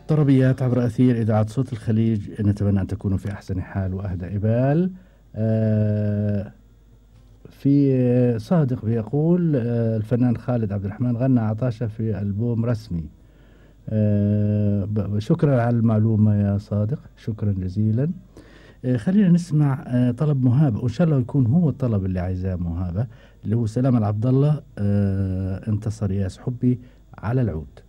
طربيات عبر أثير إذاعة صوت الخليج نتمنى أن تكونوا في أحسن حال وأهدى إبال آه في صادق بيقول آه الفنان خالد عبد الرحمن غنى عطاشة في ألبوم رسمي آه شكرا على المعلومة يا صادق شكرا جزيلا آه خلينا نسمع آه طلب مهابة وإن شاء الله يكون هو الطلب اللي عايزاه مهابة اللي هو سلام العبد الله آه انتصر ياس حبي على العود